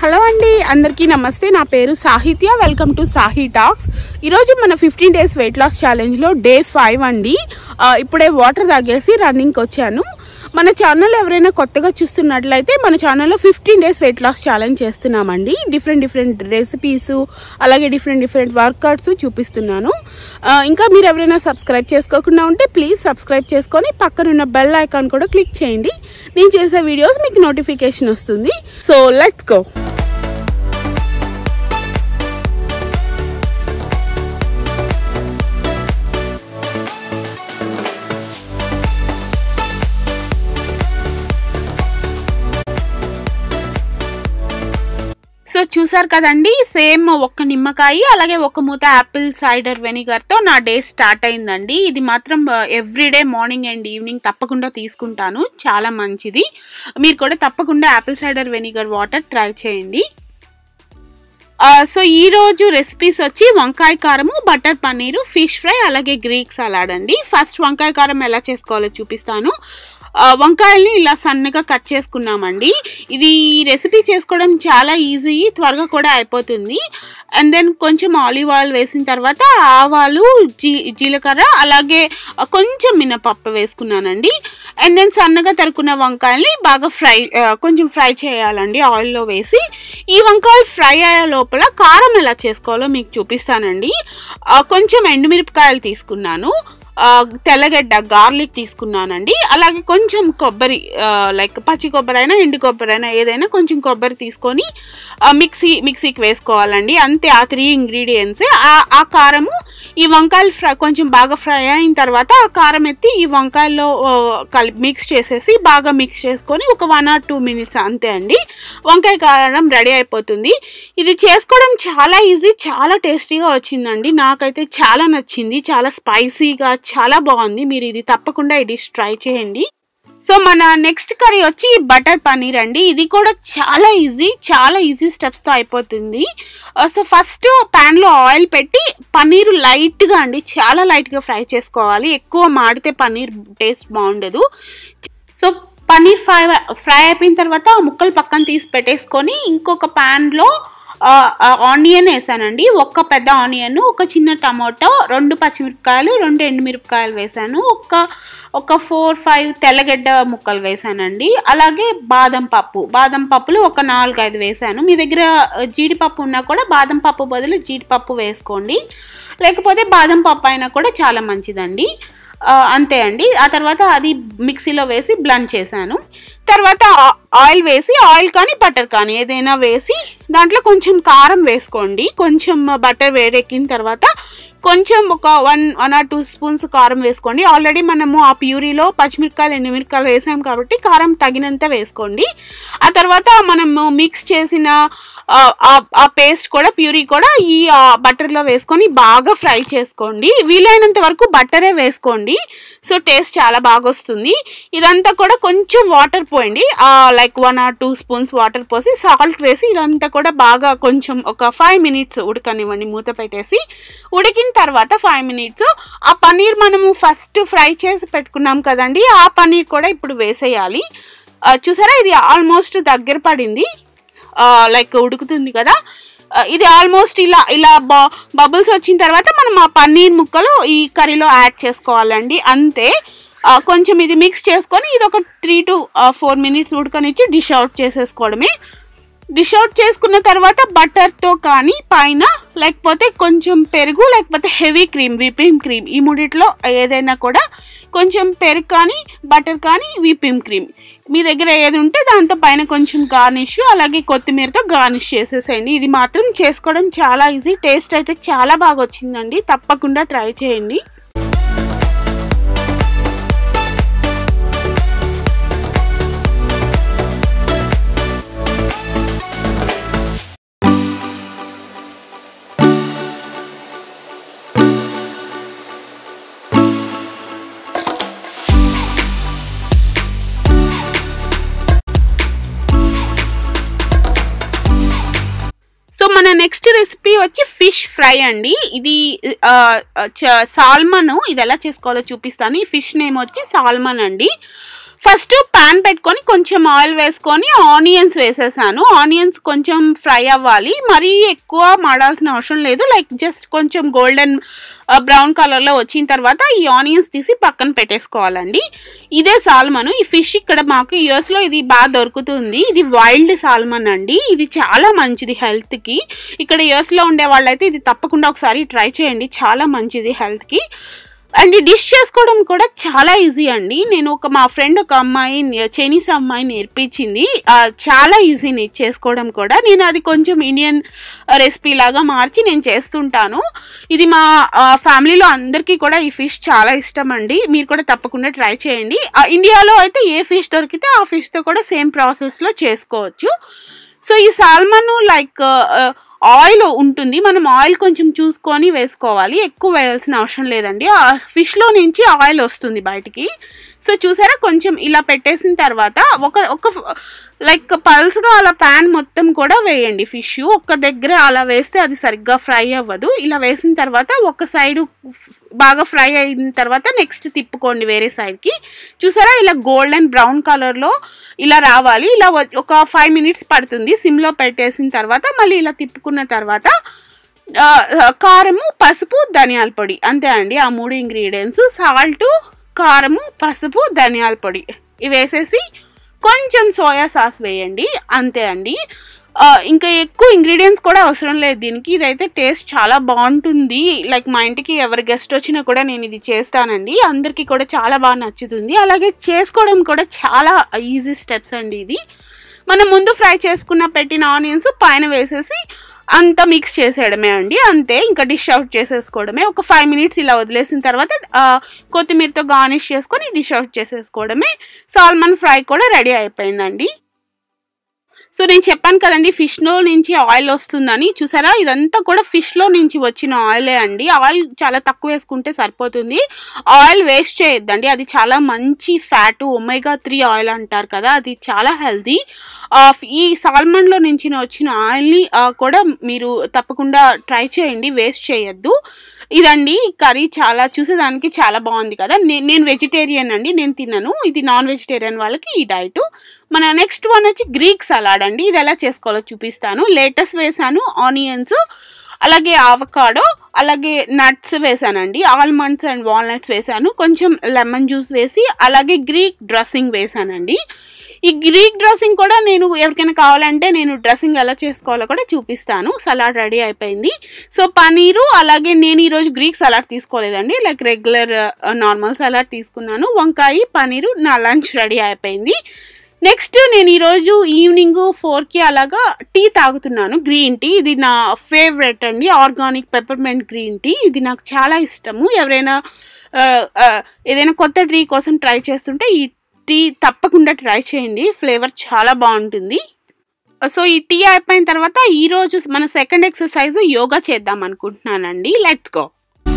hello అండి అందరికీ నమస్తే నా పేరు సాహిత్య వెల్కమ్ టు సాహి టాక్స్ ఈరోజు మన ఫిఫ్టీన్ డేస్ వెయిట్ లాస్ ఛాలెంజ్లో డే ఫైవ్ అండి ఆ, ఇప్పుడే వాటర్ తాగేసి రన్నింగ్కి వచ్చాను మన ఛానల్ ఎవరైనా కొత్తగా చూస్తున్నట్లయితే మన ఛానల్లో fifteen days weight loss challenge చేస్తున్నామండి డిఫరెంట్ డిఫరెంట్ రెసిపీస్ అలాగే డిఫరెంట్ డిఫరెంట్ వర్కౌట్స్ చూపిస్తున్నాను ఆ, ఇంకా మీరు ఎవరైనా సబ్స్క్రైబ్ చేసుకోకుండా ఉంటే ప్లీజ్ సబ్స్క్రైబ్ చేసుకొని పక్కనున్న బెల్ ఐకాన్ కూడా క్లిక్ చేయండి నేను చేసే వీడియోస్ మీకు నోటిఫికేషన్ వస్తుంది సో లెట్స్ గో సో చూసారు కదండి సేమ్ ఒక్క నిమ్మకాయ అలాగే ఒక మూత యాపిల్ సైడర్ వెనిగర్తో నా డే స్టార్ట్ అయిందండి ఇది మాత్రం ఎవ్రీడే మార్నింగ్ అండ్ ఈవినింగ్ తప్పకుండా తీసుకుంటాను చాలా మంచిది మీరు కూడా తప్పకుండా apple cider vinegar water try చేయండి ఆ, సో ఈ రోజు రెసిపీస్ వచ్చి వంకాయ కారము బటర్ పన్నీరు ఫిష్ ఫ్రై అలాగే గ్రీక్ సలాడ్ అండి ఫస్ట్ వంకాయ కారం ఎలా చేసుకోవాలో చూపిస్తాను ఆ, వంకాయల్ని ఇలా సన్నగా కట్ చేసుకున్నామండి ఇది రెసిపీ చేసుకోవడం చాలా ఈజీ త్వరగా కూడా అయిపోతుంది అండ్ దెన్ కొంచెం ఆలివ్ ఆయిల్ వేసిన తర్వాత ఆవాలు జీ జీలకర్ర అలాగే కొంచెం మినపప్పు వేసుకున్నానండి అండ్ దెన్ సన్నగా తరుకున్న వంకాయల్ని బాగా ఫ్రై ఆ, కొంచెం ఫ్రై చేయాలండి ఆయిల్లో వేసి ఈ వంకాయలు ఫ్రై అయ్యే లోపల కారం ఎలా చేసుకోవాలో మీకు చూపిస్తానండి ఆ, కొంచెం ఎండుమిరపకాయలు తీసుకున్నాను ఆ, తెల్లగడ్డ గార్లిక్ తీసుకున్నానండి అలాగే కొంచెం కొబ్బరి లైక్ పచ్చి కొబ్బరి అయినా ఎండు కొబ్బరి అయినా ఏదైనా కొంచెం కొబ్బరి తీసుకొని ఆ, మిక్సీ మిక్సీకి వేసుకోవాలండి అంతే ఆ త్రీ ఇంగ్రీడియంట్స్ ఆ కారము ఈ వంకాయలు ఫ్రై కొంచెం బాగా ఫ్రై అయిన తర్వాత ఆ కారం ఎత్తి ఈ వంకాయల్లో ఆ, కలిపి మిక్స్ చేసేసి బాగా మిక్స్ చేసుకొని ఒక వన్ ఆర్ టూ మినిట్స్ అంతే అండి వంకాయ కారం రెడీ అయిపోతుంది ఇది చేసుకోవడం చాలా ఈజీ చాలా టేస్టీగా వచ్చిందండి నాకైతే చాలా నచ్చింది చాలా స్పైసీగా చాలా బాగుంది మీరు ఇది తప్పకుండా ఈ డిష్ ట్రై చేయండి సో మన నెక్స్ట్ కర్రీ వచ్చి బటర్ పన్నీర్ అండి ఇది కూడా చాలా ఈజీ చాలా ఈజీ స్టెప్స్తో అయిపోతుంది సో ఫస్ట్ ప్యాన్లో ఆయిల్ పెట్టి పన్నీర్ లైట్గా అండి చాలా లైట్గా ఫ్రై చేసుకోవాలి ఎక్కువ మాడితే పన్నీర్ టేస్ట్ బాగుండదు సో పన్నీర్ ఫ్రై ఫ్రై అయిపోయిన తర్వాత ఆ ముక్కలు పక్కన తీసి పెట్టేసుకొని ఇంకొక ప్యాన్లో ఆనియన్ వేసానండి ఒక్క పెద్ద ఆనియన్ ఒక చిన్న టమాటో రెండు పచ్చిమిరపకాయలు రెండు ఎండుమిరపకాయలు వేసాను ఒక ఒక ఫోర్ ఫైవ్ తెల్లగడ్డ ముక్కలు వేసానండి అలాగే బాదం పప్పు బాదం పప్పులు ఒక నాలుగు ఐదు వేసాను మీ దగ్గర జీడిపప్పు ఉన్నా కూడా బాదం పప్పు బదులు జీడిపప్పు వేసుకోండి లేకపోతే బాదం పప్పు అయినా కూడా చాలా మంచిదండి ఆ, అంతే అండి ఆ తర్వాత అది మిక్సీలో వేసి బ్లండ్ చేశాను తర్వాత ఆ- ఆయిల్ వేసి ఆయిల్ కానీ బటర్ కానీ ఏదైనా వేసి దాంట్లో కొంచెం కారం వేసుకోండి కొంచెం బటర్ వేడెక్కిన తర్వాత కొంచెం ఒక one one or two spoons కారం వేసుకోండి ఆల్రెడీ మనము ఆ ప్యూరీలో పచ్చిమిరపకాయలు ఎండుమిరపకాయలు వేసాం కాబట్టి కారం తగినంత వేసుకోండి ఆ తర్వాత మనము మిక్స్ చేసిన ఆ, ఆ- ఆ పేస్ట్ కూడా ప్యూరీ కూడా ఈ ఆ, బటర్లో వేసుకొని బాగా ఫ్రై చేసుకోండి వీలైనంత వరకు బటరే వేసుకోండి సో టేస్ట్ చాలా బాగా వస్తుంది ఇదంతా కూడా కొంచెం వాటర్ పోయండి like one or two spoons water పోసి సాల్ట్ వేసి ఇదంతా కూడా బాగా కొంచెం ఒక ఫైవ్ మినిట్స్ ఉడకనివ్వండి మూత పెట్టేసి ఉడికిన తర్వాత ఫైవ్ మినిట్స్ ఆ పన్నీర్ మనము ఫస్ట్ ఫ్రై చేసి పెట్టుకున్నాం కదండి ఆ పన్నీర్ కూడా ఇప్పుడు వేసేయాలి ఆ, చూసారా ఇది ఆల్మోస్ట్ దగ్గర పడింది లైక్ ఉడుకుతుంది కదా ఆ, ఇది ఆల్మోస్ట్ ఇలా ఇలా బా బబుల్స్ వచ్చిన తర్వాత మనం ఆ పన్నీర్ ముక్కలు ఈ కర్రీలో యాడ్ చేసుకోవాలండి అంతే ఆ, కొంచెం ఇది మిక్స్ చేసుకొని ఇది ఒక త్రీ టు ఫోర్ మినిట్స్ ఉడకనిచ్చి డిష్ అవుట్ చేసేసుకోవడమే డిష్ అవుట్ చేసుకున్న తర్వాత బటర్తో కానీ పైన లేకపోతే కొంచెం పెరుగు లేకపోతే హెవీ క్రీమ్ విపింగ్ క్రీమ్ ఈ మూడిట్లో ఏదైనా కూడా కొంచెం పెరుగు కానీ బటర్ కానీ విపింగ్ క్రీమ్ మీ దగ్గర ఏది ఉంటే దాంతో పైన కొంచెం గార్నిష్ అలాగే కొత్తిమీరతో గార్నిష్ చేసేసేయండి ఇది మాత్రం చేసుకోవడం చాలా ఈజీ టేస్ట్ అయితే చాలా బాగా వచ్చిందండి తప్పకుండా ట్రై చేయండి సో మన నెక్స్ట్ రెసిపీ వచ్చి ఫిష్ ఫ్రై అండి ఇది సాల్మన్ ఇది ఎలా చేసుకోవాలో చూపిస్తాను ఈ ఫిష్ నేమ్ వచ్చి సాల్మన్ అండి ఫస్ట్ పాన్ పెట్టుకొని కొంచెం ఆయిల్ వేసుకొని ఆనియన్స్ వేసేసాను ఆనియన్స్ కొంచెం ఫ్రై అవ్వాలి మరీ ఎక్కువ మాడాల్సిన అవసరం లేదు లైక్ జస్ట్ కొంచెం గోల్డెన్ బ్రౌన్ కలర్లో వచ్చిన తర్వాత ఈ ఆనియన్స్ తీసి పక్కన పెట్టేసుకోవాలండి ఇదే సాల్మన్ ఈ ఫిష్ ఇక్కడ మాకు యూఎస్లో ఇది బాగా దొరుకుతుంది ఇది వైల్డ్ సాల్మన్ అండి ఇది చాలా మంచిది హెల్త్కి ఇక్కడ యూఎస్లో ఉండే వాళ్ళైతే ఇది తప్పకుండా ఒకసారి ట్రై చేయండి చాలా మంచిది హెల్త్కి అండ్ డిష్ చేసుకోవడం కూడా చాలా ఈజీ అండి నేను ఒక మా ఫ్రెండ్ ఒక అమ్మాయి చైనీస్ అమ్మాయి నేర్పించింది ఆ, చాలా ఈజీ నేను చేసుకోవడం కూడా నేను అది కొంచెం ఇండియన్ రెసిపీ లాగా మార్చి నేను చేస్తుంటాను ఇది మా ఆ, ఫ్యామిలీలో అందరికీ కూడా ఈ ఫిష్ చాలా ఇష్టం అండి మీరు కూడా తప్పకుండా ట్రై చేయండి ఆ, ఇండియాలో అయితే ఏ ఫిష్ దొరికితే ఆ ఫిష్తో కూడా సేమ్ ప్రాసెస్లో చేసుకోవచ్చు సో ఈ సాల్మన్ లైక్ ఆయిల్ ఉంటుంది మనం ఆయిల్ కొంచెం చూసుకొని వేసుకోవాలి ఎక్కువ వేయాల్సిన అవసరం లేదండి ఆ ఫిష్లో నుంచి ఆయిల్ వస్తుంది బయటికి సో చూసారా కొంచెం ఇలా పెట్టేసిన తర్వాత ఒక ఒక లైక్ పల్స్గా అలా ప్యాన్ మొత్తం కూడా వేయండి ఫిష్ ఒక్క దగ్గర అలా వేస్తే అది సరిగ్గా ఫ్రై అవ్వదు ఇలా వేసిన తర్వాత ఒక సైడ్ బాగా ఫ్రై అయిన తర్వాత నెక్స్ట్ తిప్పుకోండి వేరే సైడ్కి చూసారా ఇలా గోల్డెన్ బ్రౌన్ కలర్లో ఇలా రావాలి ఇలా వ- ఒక ఫైవ్ మినిట్స్ పడుతుంది సిమ్లో పెట్టేసిన తర్వాత మళ్ళీ ఇలా తిప్పుకున్న తర్వాత ఆ, ఆ, కారము పసుపు ధనియాల పొడి అంతే అండి ఆ మూడు ఇంగ్రీడియంట్స్ సాల్ట్ కారము పసుపు ధనియాల పొడి ఇవి వేసేసి కొంచెం సోయా సాస్ వేయండి అంతే అండి ఆ, ఇంకా ఎక్కువ ఇంగ్రీడియంట్స్ కూడా అవసరం లేదు దీనికి ఇదైతే టేస్ట్ చాలా బాగుంటుంది లైక్ మా ఇంటికి ఎవరి గెస్ట్ వచ్చినా కూడా నేను ఇది చేస్తానండి అందరికీ కూడా చాలా బాగా నచ్చుతుంది అలాగే చేసుకోవడం కూడా చాలా ఈజీ స్టెప్స్ అండి ఇది మనం ముందు ఫ్రై చేసుకున్న పెట్టిన ఆనియన్స్ పైన వేసేసి అంతా మిక్స్ చేసేయడమే అండి అంతే ఇంకా డిష్ అవుట్ చేసేసుకోవడమే ఒక ఫైవ్ మినిట్స్ ఇలా వదిలేసిన తర్వాత ఆ, కొత్తిమీరతో గార్నిష్ చేసుకొని డిష్ అవుట్ చేసేసుకోవడమే సాల్మన్ ఫ్రై కూడా రెడీ అయిపోయిందండి సో నేను చెప్పాను కదండి ఫిష్లో నుంచి ఆయిల్ వస్తుందని చూసారా ఇదంతా కూడా ఫిష్లో నుంచి వచ్చిన ఆయిలే అండి ఆయిల్ చాలా తక్కువ వేసుకుంటే సరిపోతుంది ఆయిల్ వేస్ట్ చేయొద్దండి అది చాలా మంచి ఫ్యాట్ ఒమేగా త్రీ ఆయిల్ అంటారు కదా అది చాలా హెల్దీ ఈ సాల్మన్లో నుంచి వచ్చిన ఆయిల్ని ఆ, కూడా మీరు తప్పకుండా ట్రై చేయండి వేస్ట్ చేయొద్దు ఇదండి కర్రీ చాలా చూసేదానికి చాలా బాగుంది కదా నే- నేను వెజిటేరియన్ అండి నేను తినను ఇది నాన్ వెజిటేరియన్ వాళ్ళకి ఈ డైట్ మన నెక్స్ట్ వన్ వచ్చి గ్రీక్ సలాడ్ అండి ఇది ఎలా చేసుకోవాలో చూపిస్తాను లేటస్ వేసాను ఆనియన్స్ అలాగే ఆవకాడో అలాగే నట్స్ వేసానండి ఆల్మండ్స్ అండ్ వాల్నట్స్ వేసాను కొంచెం లెమన్ జ్యూస్ వేసి అలాగే గ్రీక్ డ్రెస్సింగ్ వేసానండి ఈ గ్రీక్ డ్రెస్సింగ్ కూడా నేను ఎవరికైనా కావాలంటే నేను డ్రెస్సింగ్ ఎలా చేసుకోవాలో కూడా చూపిస్తాను సలాడ్ రెడీ అయిపోయింది సో పనీరు అలాగే నేను ఈరోజు గ్రీక్ సలాడ్ తీసుకోలేదండి లైక్ రెగ్యులర్ నార్మల్ సలాడ్ తీసుకున్నాను వంకాయ పనీరు నా లంచ్ రెడీ అయిపోయింది నెక్స్ట్ నేను ఈరోజు ఈవినింగ్ ఫోర్కి అలాగా టీ తాగుతున్నాను గ్రీన్ టీ ఇది నా ఫేవరెట్ అండి ఆర్గానిక్ పెప్పర్మెంట్ గ్రీన్ టీ ఇది నాకు చాలా ఇష్టము ఎవరైనా ఆ, ఆ, ఏదైనా కొత్త టీ కోసం ట్రై చేస్తుంటే ఈ టీ తప్పకుండా ట్రై చేయండి ఫ్లేవర్ చాలా బాగుంటుంది సో ఈ టీ అయిపోయిన తర్వాత ఈరోజు మన సెకండ్ ఎక్సర్సైజ్ యోగా చేద్దాం అనుకుంటున్నానండి లెట్స్ గో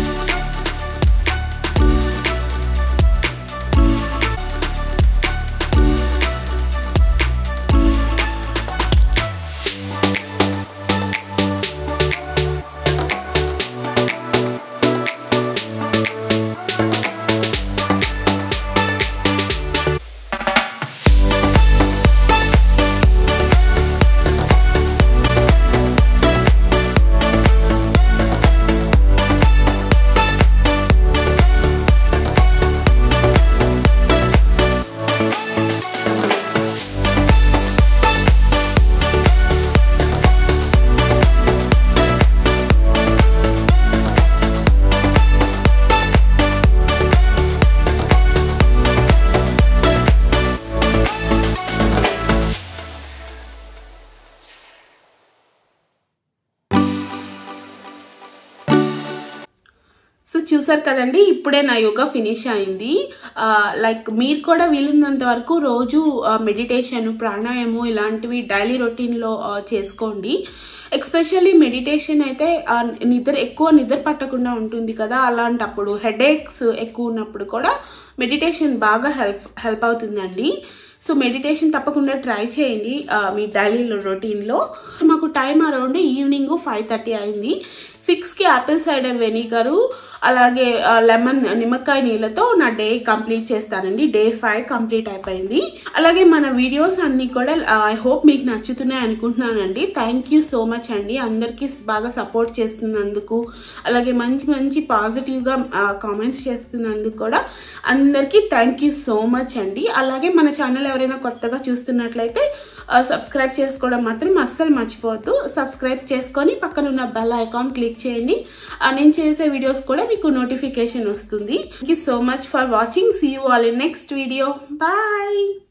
సో చూసారు కదండి ఇప్పుడే నా యోగా ఫినిష్ అయింది లైక్ మీరు కూడా వీలున్నంత వరకు రోజు మెడిటేషన్ ప్రాణాయామం ఇలాంటివి డైలీ రొటీన్లో చేసుకోండి ఎక్స్పెషల్లీ మెడిటేషన్ అయితే ఆ, నిద్ర ఎక్కువ నిద్ర పట్టకుండా ఉంటుంది కదా అలాంటప్పుడు హెడేక్స్ ఎక్కువ ఉన్నప్పుడు కూడా మెడిటేషన్ బాగా హెల్ప్ హెల్ప్ అవుతుందండి సో మెడిటేషన్ తప్పకుండా ట్రై చేయండి ఆ, మీ డైలీ రొటీన్లో మాకు time around evening five thirty అయింది సిక్స్కి యాపిల్ సైడర్ వెనిగరు అలాగే లెమన్ నిమ్మకాయ నీళ్ళతో నా డే కంప్లీట్ చేస్తానండి డే ఫైవ్ కంప్లీట్ అయిపోయింది అలాగే మన వీడియోస్ అన్ని కూడా ఐ హోప్ మీకు నచ్చుతున్నాయి అనుకుంటున్నానండి థ్యాంక్ యూ సో మచ్ అండి అందరికీ బాగా సపోర్ట్ చేస్తున్నందుకు అలాగే మంచి మంచి పాజిటివ్గా కామెంట్స్ చేస్తున్నందుకు కూడా అందరికీ థ్యాంక్ యూ సో మచ్ అండి అలాగే మన ఛానల్ ఎవరైనా కొత్తగా చూస్తున్నట్లయితే సబ్స్క్రైబ్ చేసుకోవడం మాత్రం అస్సలు మర్చిపోవద్దు సబ్స్క్రైబ్ చేసుకొని పక్కన ఉన్న బెల్ ఐకాన్ క్లిక్ చేయండి ఆ, నేను చేసే వీడియోస్ కూడా మీకు నోటిఫికేషన్ వస్తుంది thank you so much for watching see you all in next video bye